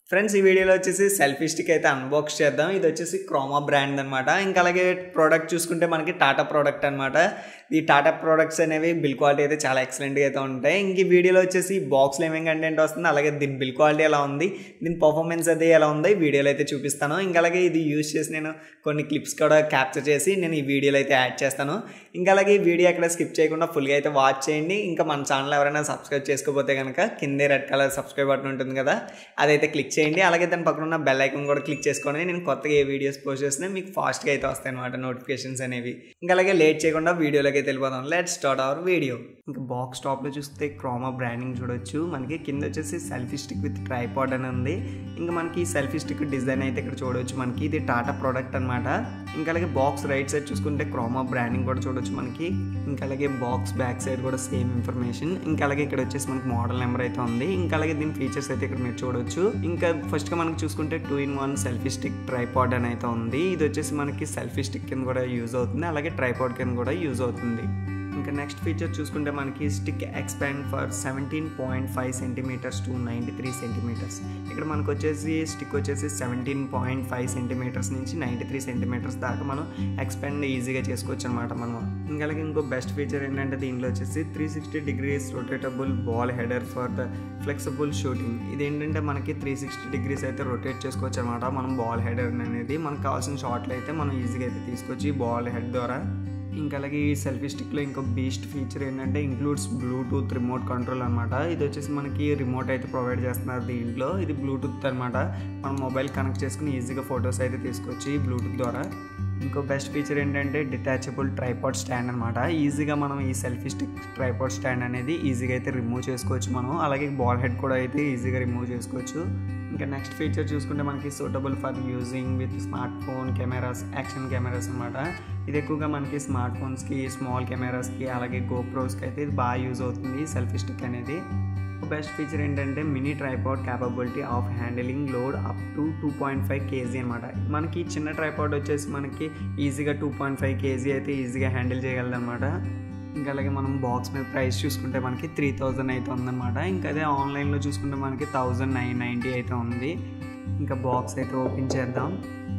friends ఈ వీడియోలో వచ్చేసి సెల్ఫీ స్టిక్ అయితే అన్బాక్స్ చేద్దాం ఇది వచ్చేసి క్రోమా బ్రాండ్ అనమాట ఇంకా అలాగే ప్రోడక్ట్ చూసుకుంటే మనకి టాటా ప్రోడక్ట్ అనమాట ఈ టాటా ప్రోడక్ట్స్ అనేవి బిల్ క్వాలిటీ అయితే చాలా ఎక్సలెంట్గా అయితే ఉంటాయి ఇంక ఈ వీడియోలో వచ్చేసి బాక్స్లో ఏమేమి కంటెంట్ వస్తుంది అలాగే దీని బిల్ క్వాలిటీ ఎలా ఉంది దీని పర్ఫార్మెన్స్ అది ఎలా ఉంది ఈ వీడియోలో అయితే చూపిస్తాను ఇంకా అలాగే ఇది యూజ్ చేసి నేను కొన్ని క్లిప్స్ కూడా క్యాప్చర్ చేసి నేను ఈ వీడియోలో అయితే యాడ్ చేస్తాను ఇంకా అలాగే ఈ వీడియో ఎక్కడ స్కిప్ చేయకుండా ఫుల్గా అయితే వాచ్ చేయండి ఇంకా మన ఛానల్ ఎవరైనా సబ్స్క్రైబ్ చేసుకోకపోతే కనుక కిందే రెడ్ కలర్ సబ్స్క్రైబ్ బటన్ ఉంటుంది కదా అదైతే క్లిక్ చేయండి అలాగే దాని పక్కన ఉన్న బెల్ ఐకాన్ కూడా క్లిక్ చేసుకొని నేను కొత్తగా ఏ వీడియోస్ పోస్ట్ చేసినా మీకు ఫాస్ట్గా అయితే వస్తాయి అనమాట నోటిఫికేషన్స్ అనేవి ఇంకా అలాగే లేట్ చేయకుండా వీడియోలోకి అయితే వెళ్ళిపోదాం లెట్ స్టార్ట్ అవర్ వీడియో ఇంకా బాక్స్ టాప్లో చూస్తే క్రోమా బ్రాండింగ్ చూడొచ్చు మనకి కింద వచ్చేసి సెల్ఫీ స్టిక్ విత్ ట్రైపాడ్ అని ఉంది ఇంకా మనకి సెల్ఫీ స్టిక్ డిజైన్ అయితే ఇక్కడ చూడవచ్చు మనకి ఇది టాటా ప్రోడక్ట్ అనమాట ఇంకా అలాగే బాక్స్ రైట్ సైడ్ చూసుకుంటే క్రోమా బ్రాండింగ్ కూడా చూడొచ్చు మనకి ఇంకా అలాగే బాక్స్ బ్యాక్ సైడ్ కూడా సేమ్ ఇన్ఫర్మేషన్ ఇంకా అలాగే ఇక్కడ వచ్చేసి మనకి మోడల్ నెంబర్ అయితే ఉంది ఇంకా అలాగే దీని ఫీచర్స్ అయితే ఇక్కడ మీరు చూడొచ్చు ఇంకా ఫస్ట్ గా మనకి చూసుకుంటే two in one selfie stick tripod అని అయితే ఉంది ఇది వచ్చేసి మనకి సెల్ఫీ స్టిక్ కింద కూడా యూజ్ అవుతుంది అలాగే ట్రైపాడ్ కింద కూడా యూజ్ అవుతుంది ఇంకా నెక్స్ట్ ఫీచర్ చూసుకుంటే మనకి stick expand for seventeen point five centimetres to ninety three centimetres ఇక్కడ మనకు వచ్చేసి స్టిక్ వచ్చేసి సెవెంటీన్ పాయింట్ ఫైవ్ సెంటీమీటర్స్ నుంచి నైంటీ త్రీ సెంటీమీటర్స్ దాకా మనం ఎక్స్పాండ్ ఈజీగా చేసుకోవచ్చు అనమాట మనం ఇంకా అలాగే ఇంకో బెస్ట్ ఫీచర్ ఏంటంటే దీంట్లో వచ్చేసి three sixty degrees rotatable ball header for the flexible shooting ఇది ఏంటంటే మనకి త్రీ సిక్స్టీ డిగ్రీస్ అయితే రొటేట్ చేసుకోవచ్చు అనమాట మనం బాల్ హెడర్ అనేది మనకు కావాల్సిన షాట్లు అయితే మనం ఈజీగా అయితే తీసుకొచ్చి బాల్ హెడ్ ద్వారా ఇంకా అలాగే ఈ సెల్ఫీ స్టిక్లో ఇంకో బీస్ట్ ఫీచర్ ఏంటంటే ఇంక్లూడ్స్ బ్లూటూత్ రిమోట్ కంట్రోల్ అనమాట ఇది వచ్చేసి మనకి రిమోట్ అయితే ప్రొవైడ్ చేస్తున్నారు దీంట్లో ఇది బ్లూటూత్ అనమాట మనం మొబైల్ కనెక్ట్ చేసుకుని ఈజీగా ఫొటోస్ అయితే తీసుకొచ్చి బ్లూటూత్ ద్వారా ఇంకో బెస్ట్ ఫీచర్ ఏంటంటే డిటాచబుల్ ట్రైపాడ్ స్టాండ్ అనమాట ఈజీగా మనం ఈ సెల్ఫీ స్టిక్ ట్రైపాడ్ స్టాండ్ అనేది ఈజీగా అయితే రిమూవ్ చేసుకోవచ్చు మనం అలాగే బాల్ హెడ్ కూడా అయితే ఈజీగా రిమూవ్ చేసుకోవచ్చు ఇంకా నెక్స్ట్ ఫీచర్ చూసుకుంటే మనకి suitable for using with smartphone cameras action cameras అనమాట ఇది ఎక్కువగా మనకి స్మార్ట్ ఫోన్స్కి స్మాల్ కెమెరాస్కి అలాగే గోప్రోస్కి అయితే ఇది బాగా యూజ్ అవుతుంది సెల్ఫీ స్టిక్ అనేది బెస్ట్ ఫీచర్ ఏంటంటే mini tripod capability of handling load up to two point five kg అనమాట మనకి చిన్న ట్రైపాడ్ వచ్చేసి మనకి ఈజీగా టూ పాయింట్ ఫైవ్ కేజీ అయితే ఈజీగా హ్యాండిల్ చేయగలదు అనమాట ఇంకా అలాగే మనం బాక్స్ మీద ప్రైస్ చూసుకుంటే మనకి త్రీ థౌజండ్ అయితే ఉందన్నమాట ఇంకా అదే ఆన్లైన్లో చూసుకుంటే మనకి థౌజండ్ నైన్ నైంటీ అయితే ఉంది ఇంకా బాక్స్ అయితే ఓపెన్ చేద్దాం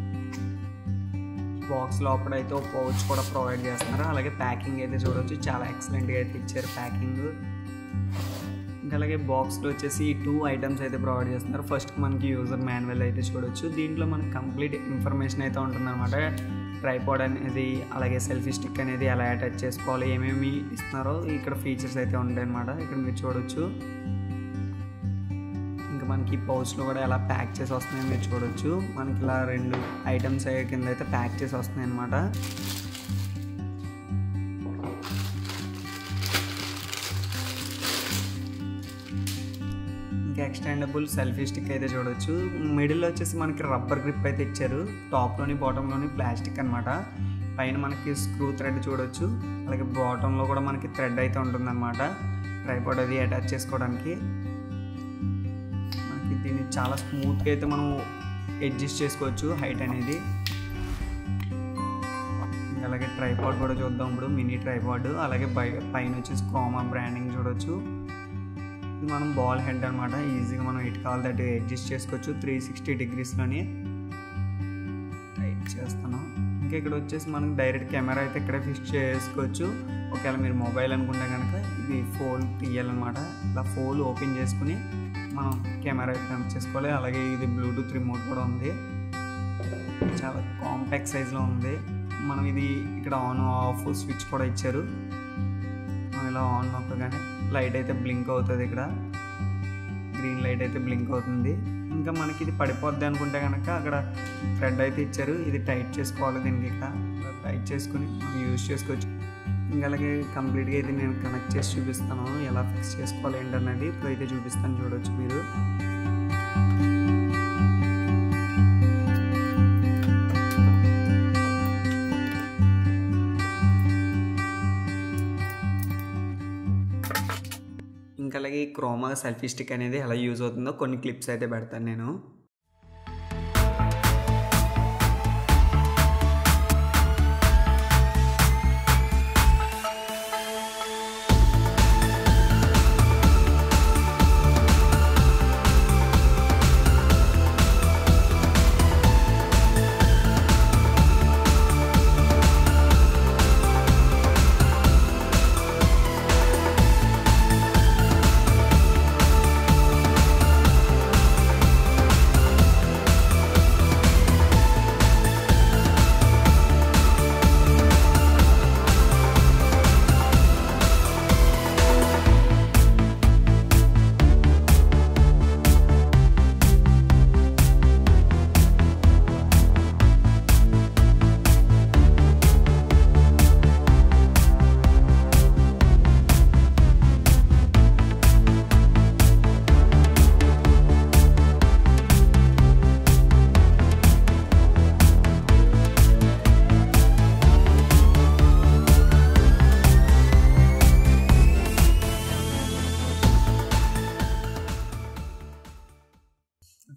బాక్స్ లోపల అయితే ఒక పౌచ్ కూడా ప్రొవైడ్ చేస్తున్నారు అలాగే ప్యాకింగ్ అయితే చూడవచ్చు చాలా ఎక్సలెంట్గా అయితే ఇచ్చారు ప్యాకింగ్ ఇంకా అలాగే బాక్స్లో వచ్చేసి టూ ఐటమ్స్ అయితే ప్రొవైడ్ చేస్తున్నారు ఫస్ట్ మనకి యూజర్ మాన్యువల్ అయితే చూడొచ్చు దీంట్లో మనకి కంప్లీట్ ఇన్ఫర్మేషన్ అయితే ఉంటుందన్నమాట ట్రైపాడ్ అనేది అలాగే సెల్ఫీ స్టిక్ అనేది ఎలా అటాచ్ చేసుకోవాలి ఏమేమి ఇస్తున్నారో ఇక్కడ ఫీచర్స్ అయితే ఉంటాయి అనమాట ఇక్కడ మీరు చూడొచ్చు ఇంకా మనకి పౌచ్లో కూడా ఎలా ప్యాక్ చేసి వస్తున్నాయో మీరు చూడొచ్చు మనకి ఇలా రెండు ఐటమ్స్ కింద అయితే ప్యాక్ చేసి వస్తున్నాయి అనమాట ఇంకా ఎక్స్టెండబుల్ సెల్ఫీ స్టిక్ అయితే చూడొచ్చు మిడిల్లో వచ్చేసి మనకి రబ్బర్ గ్రిప్ అయితే ఇచ్చారు టాప్లోని బాటంలోని ప్లాస్టిక్ అనమాట పైన మనకి స్క్రూ థ్రెడ్ చూడొచ్చు అలాగే బాటంలో కూడా మనకి థ్రెడ్ అయితే ఉంటుందన్నమాట ట్రైపాడ్ అది అటాచ్ చేసుకోవడానికి మనకి దీన్ని చాలా స్మూత్గా అయితే మనం అడ్జస్ట్ చేసుకోవచ్చు హైట్ అనేది అలాగే ట్రైపాడ్ కూడా చూద్దాం ఇప్పుడు మినీ ట్రైపాడ్ అలాగే పై పైన వచ్చేసి క్రోమా బ్రాండింగ్ చూడొచ్చు ఇది మనం బాల్ హెడ్ అనమాట ఈజీగా మనం ఎటు కావాలి దట్ అడ్జస్ట్ చేసుకోవచ్చు త్రీ సిక్స్టీ డిగ్రీస్లోని టైట్ చేస్తున్నాం ఇంకా ఇక్కడ వచ్చేసి మనకి డైరెక్ట్ కెమెరా అయితే ఇక్కడే ఫిక్స్ చేసుకోవచ్చు ఒకవేళ మీరు మొబైల్ అనుకుంటే కనుక ఇది ఫోన్ తీయాలన్నమాట ఇలా ఫోన్ ఓపెన్ చేసుకుని మనం కెమెరా అయితే కనెక్ట్ చేసుకోవాలి అలాగే ఇది బ్లూటూత్ రిమోట్ కూడా ఉంది చాలా కాంపాక్ట్ సైజ్లో ఉంది మనం ఇది ఇక్కడ ఆన్ ఆఫ్ స్విచ్ కూడా ఇచ్చారు మనం ఇలా ఆన్ నొక్కగానే లైట్ అయితే బ్లింక్ అవుతుంది ఇక్కడ గ్రీన్ లైట్ అయితే బ్లింక్ అవుతుంది ఇంకా మనకి ఇది పడిపోద్ది అనుకుంటే కనుక అక్కడ థ్రెడ్ అయితే ఇచ్చారు ఇది టైట్ చేసుకోవాలి దీనికి ఇక్కడ టైట్ చేసుకుని మనం యూజ్ చేసుకోవచ్చు ఇంకా అలాగే కంప్లీట్గా అయితే నేను కనెక్ట్ చేసి చూపిస్తాను ఎలా ఫిక్స్ చేసుకోవాలి ఏంటన్నది ఇప్పుడు అయితే చూపిస్తాను చూడొచ్చు మీరు ఇంకా అలాగే క్రోమా సెల్ఫీ స్టిక్ అనేది ఎలా యూజ్ అవుతుందో కొన్ని క్లిప్స్ అయితే పెడతాను నేను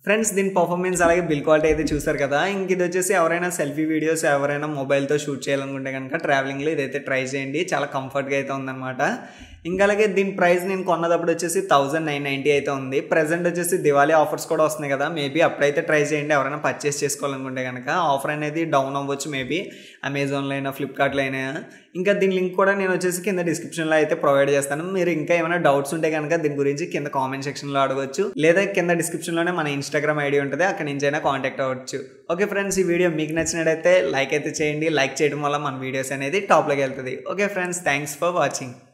ఫ్రెండ్స్ దీని పర్ఫార్మెన్స్ అలాగే బిల్ క్వాలిటీ అయితే చూసారు కదా ఇంక ఇది వచ్చేసి ఎవరైనా సెల్ఫీ వీడియోస్ ఎవరైనా మొబైల్తో షూట్ చేయాలనుకుంటే కనుక ట్రావెలింగ్లో ఇదైతే ట్రై చేయండి చాలా కంఫర్ట్గా అయితే ఉందన్నమాట ఇంకా అలాగే దీని ప్రైస్ నేను కొన్నదప్పుడు వచ్చేసి థౌజండ్ నైన్ నైంటీ అయితే ఉంది ప్రజెంట్ వచ్చేసి దివాళీ ఆఫర్స్ కూడా వస్తున్నాయి కదా మేబీ అప్పుడైతే ట్రై చేయండి ఎవరైనా పర్చేస్ చేసుకోవాలనుకుంటే కనుక ఆఫర్ అనేది డౌన్ అవ్వచ్చు మేబీ అమెజాన్లో అయినా ఫ్లిప్కార్ట్లో అయినా ఇంకా దీని లింక్ కూడా నేను వచ్చేసి కింద డిస్క్రిప్షన్లో అయితే ప్రొవైడ్ చేస్తాను మీరు ఇంకా ఏమైనా డౌట్స్ ఉంటే కనుక దీని గురించి కింద కామెంట్ సెక్షన్లో అడగవచ్చు లేదా కింద డిస్క్రిప్షన్లోనే మన ఇన్స్టాగ్రామ్ ఐడి ఉంటుంది అక్కడ నుంచి అయినా కాంటాక్ట్ అవ్వచ్చు ఓకే ఫ్రెండ్స్ ఈ వీడియో మీకు నచ్చినట్టయితే లైక్ అయితే చేయండి లైక్ చేయడం వల్ల మన వీడియోస్ అనేది టాప్లోకి వెళ్తుంది okay friends thanks for watching